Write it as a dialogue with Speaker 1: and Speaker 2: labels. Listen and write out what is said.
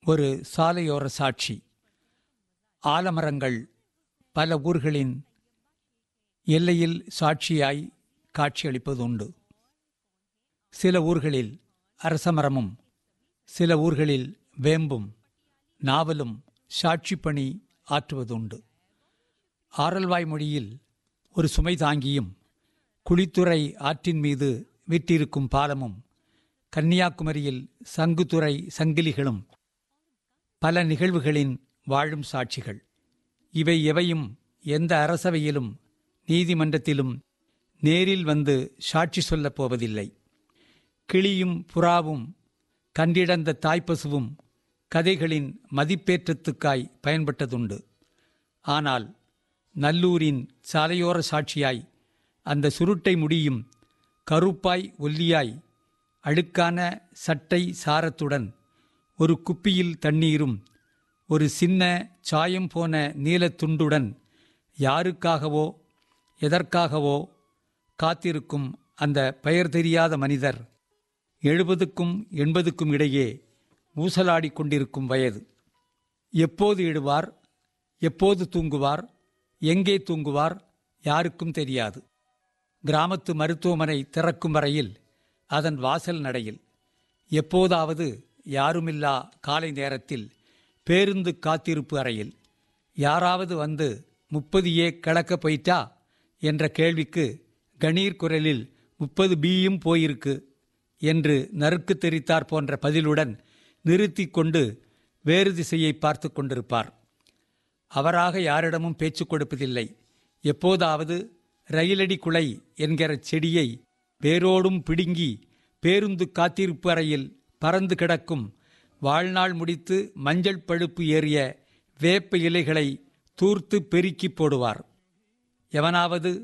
Speaker 1: ஒரு சாலையோர சாட்சி ஆலமரங்கள் பல ஊர்களின் எல்லையில் சாட்சியாய் காட்சியளிப்பதுண்டு சில ஊர்களில் அரசமரமும் சில ஊர்களில் வேம்பும் நாவலும் சாட்சி பணி ஆற்றுவதுண்டு ஆரல்வாய் மொழியில் ஒரு சுமை தாங்கியும் குளித்துறை ஆற்றின் மீது விட்டிருக்கும் பாலமும் கன்னியாகுமரியில் சங்குத்துறை சங்கிலிகளும் பல நிகழ்வுகளின் வாழும் சாட்சிகள் இவை எவையும் எந்த அரசவையிலும் நீதிமன்றத்திலும் நேரில் வந்து சாட்சி சொல்லப் போவதில்லை கிளியும் புறாவும் கண்டிடந்த தாய்ப்பசுவும் கதைகளின் மதிப்பேற்றத்துக்காய் பயன்பட்டதுண்டு ஆனால் நல்லூரின் சாலையோர சாட்சியாய் அந்த சுருட்டை முடியும் கருப்பாய் ஒல்லியாய் அழுக்கான சட்டை சாரத்துடன் ஒரு குப்பியில் தண்ணீரும் ஒரு சின்ன சாயம் போன நீலத்துண்டுடன் யாருக்காகவோ எதற்காகவோ காத்திருக்கும் அந்த பெயர் தெரியாத மனிதர் எழுபதுக்கும் எண்பதுக்கும் இடையே ஊசலாடிக் கொண்டிருக்கும் வயது எப்போது இடுவார் எப்போது தூங்குவார் எங்கே தூங்குவார் யாருக்கும் தெரியாது கிராமத்து மருத்துவமனை திறக்கும் வரையில் அதன் வாசல் நடையில் எப்போதாவது யாருமில்லா காலை நேரத்தில் பேருந்து காத்திருப்பு அறையில் யாராவது வந்து முப்பது ஏ கிளக்க போயிட்டா என்ற கேள்விக்கு கணீர் குரலில் முப்பது பியும் போயிருக்கு என்று நறுக்கு தெரித்தார் போன்ற பதிலுடன் நிறுத்தி கொண்டு வேறு திசையை பார்த்து கொண்டிருப்பார் அவராக யாரிடமும் பேச்சு கொடுப்பதில்லை எப்போதாவது ரயிலடி குலை என்கிற செடியை வேரோடும் பிடுங்கி பேருந்து காத்திருப்பு அறையில் பறந்து கிடக்கும் வாழ்நாள் முடித்து மஞ்சள் பழுப்பு ஏறிய வேப்ப இலைகளை தூர்த்து பெருக்கி போடுவார் எவனாவது